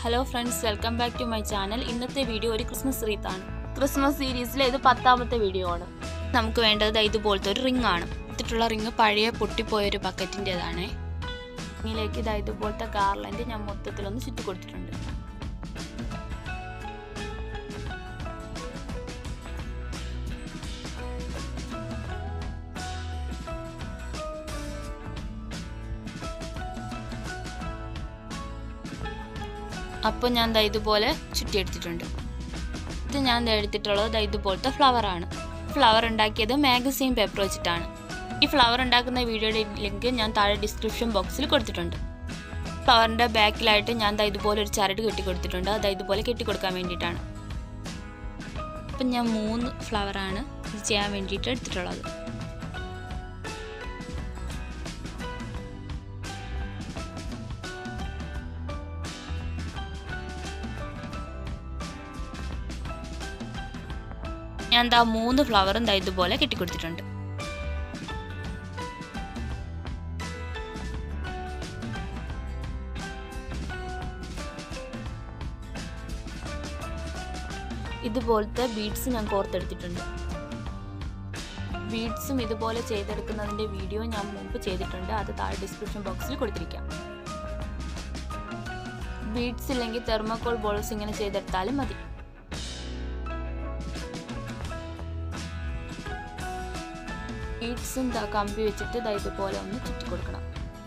hello friends welcome back to my channel ഇന്നത്തെ video ഒരു Christmas റീത്താണ് ക്രിസ്മസ് സീരീസിലെ ഇത് പത്താമത്തെ വീഡിയോ ആണ് നമുക്ക് വേണ്ടത് ദാ ഇതുപോലത്തെ ഒരു റിംഗ് ആണ് ഇതിട്ടുള്ള റിംഗ് പഴയ പൊട്ടിപ്പോയ ഒരു ബക്കറ്റിൻ്റെതാണ് റിങ്ങിലേക്ക് ഇതാ ഇതുപോലത്തെ ഗാർലൻഡ് ഞാൻ മൊത്തത്തിലൊന്ന് ചുറ്റി കൊടുത്തിട്ടുണ്ട് അപ്പോൾ ഞാൻ ദാ ഇതുപോലെ ചുറ്റിയെടുത്തിട്ടുണ്ട് ഇത് ഞാൻ ദാ എടുത്തിട്ടുള്ളത് ദാ ഇതുപോലത്തെ ഫ്ലവർ ആണ് ഫ്ലവർ ഉണ്ടാക്കിയത് മാഗസീൻ പേപ്പർ വെച്ചിട്ടാണ് ഈ ഫ്ലവർ ഉണ്ടാക്കുന്ന വീഡിയോയുടെ ലിങ്ക് ഞാൻ താഴെ ഡിസ്ക്രിപ്ഷൻ ബോക്സിൽ കൊടുത്തിട്ടുണ്ട് ഫ്ലവറിൻ്റെ ബാക്കിലായിട്ട് ഞാൻ ദാ ഇതുപോലെ ഒരു ചരട് കെട്ടി കൊടുത്തിട്ടുണ്ട് അത് ഇതുപോലെ കെട്ടി കൊടുക്കാൻ വേണ്ടിയിട്ടാണ് അപ്പം ഞാൻ മൂന്ന് ഫ്ലവറാണ് ഇത് ചെയ്യാൻ വേണ്ടിയിട്ട് എടുത്തിട്ടുള്ളത് ഞാൻ ദാ മൂന്ന് ഫ്ലവറും ദാ ഇതുപോലെ കെട്ടിക്കൊടുത്തിട്ടുണ്ട് ഇതുപോലത്തെ ബീഡ്സ് ഞാൻ കോർത്തെടുത്തിട്ടുണ്ട് ബീഡ്സും ഇതുപോലെ ചെയ്തെടുക്കുന്നതിൻ്റെ വീഡിയോ ഞാൻ മുമ്പ് ചെയ്തിട്ടുണ്ട് അത് താഴെ ഡിസ്ക്രിപ്ഷൻ ബോക്സിൽ കൊടുത്തിരിക്കാം ബീഡ്സ് ഇല്ലെങ്കിൽ തെർമോക്കോൾ ബോൾസ് ഇങ്ങനെ ചെയ്തെടുത്താലും മതി ബീഡ്സും കമ്പി വെച്ചിട്ട് ദാ ഇതുപോലെ ഒന്ന് ചുറ്റി കൊടുക്കണം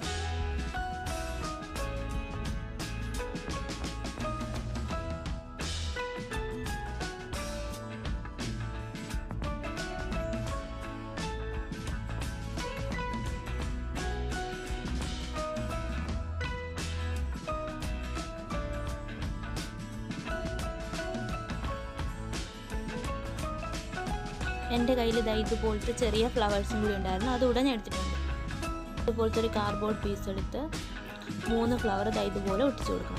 എൻ്റെ കയ്യിൽ ഇതാ ഇതുപോലത്തെ ചെറിയ ഫ്ലവേഴ്സും കൂടി ഉണ്ടായിരുന്നു അത് ഉടനെ എടുത്തിട്ടുണ്ട് ഇതുപോലത്തെ ഒരു കാർഡ്ബോർഡ് പീസ് എടുത്ത് മൂന്ന് ഫ്ലവർ ഇതാ ഇതുപോലെ ഒട്ടിച്ചു കൊടുക്കണം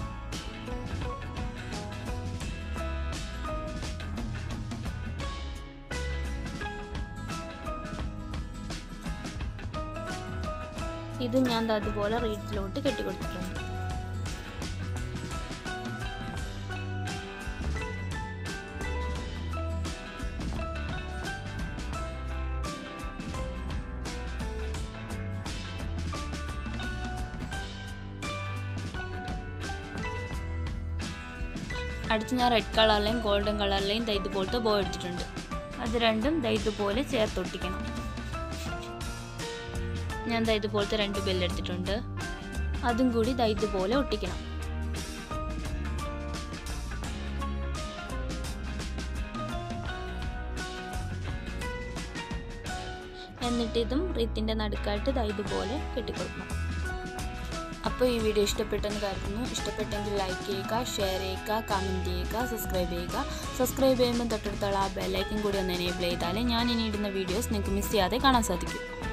ഇത് ഞാൻ ദാ അതുപോലെ റീഡിലോട്ട് കെട്ടിക്കൊടുത്തിട്ടുണ്ട് അടുത്ത് ഞാൻ റെഡ് കളറിലെയും ഗോൾഡൻ കളറിലെയും ദാ ഇതുപോലത്തെ ബോ എടുത്തിട്ടുണ്ട് അത് രണ്ടും ദാ ഇതുപോലെ ചേർത്തൊട്ടിക്കണം ഞാൻ ദാ ഇതുപോലത്തെ രണ്ട് ബെല്ലെടുത്തിട്ടുണ്ട് അതും കൂടി ദാ ഇതുപോലെ ഒട്ടിക്കണം എന്നിട്ട് ഇതും റീത്തിൻ്റെ നടുക്കായിട്ട് ദാ ഇതുപോലെ കെട്ടിക്കൊടുക്കണം അപ്പോൾ ഈ വീഡിയോ ഇഷ്ടപ്പെട്ടെന്ന് കരുതുന്നു ഇഷ്ടപ്പെട്ടെങ്കിൽ ലൈക്ക് ചെയ്യുക ഷെയർ ചെയ്യുക കമൻറ്റ് ചെയ്യുക സബ്സ്ക്രൈബ് ചെയ്യുക സബ്സ്ക്രൈബ് ചെയ്യുമ്പോൾ തൊട്ടടുത്തുള്ള ആ ബെല്ലൈക്കൻ കൂടി ഒന്ന് എനേബിൾ ചെയ്താലേ ഞാൻ ഇനി ഇടുന്ന വീഡിയോസ് നിങ്ങൾക്ക് മിസ് ചെയ്യാതെ കാണാൻ സാധിക്കും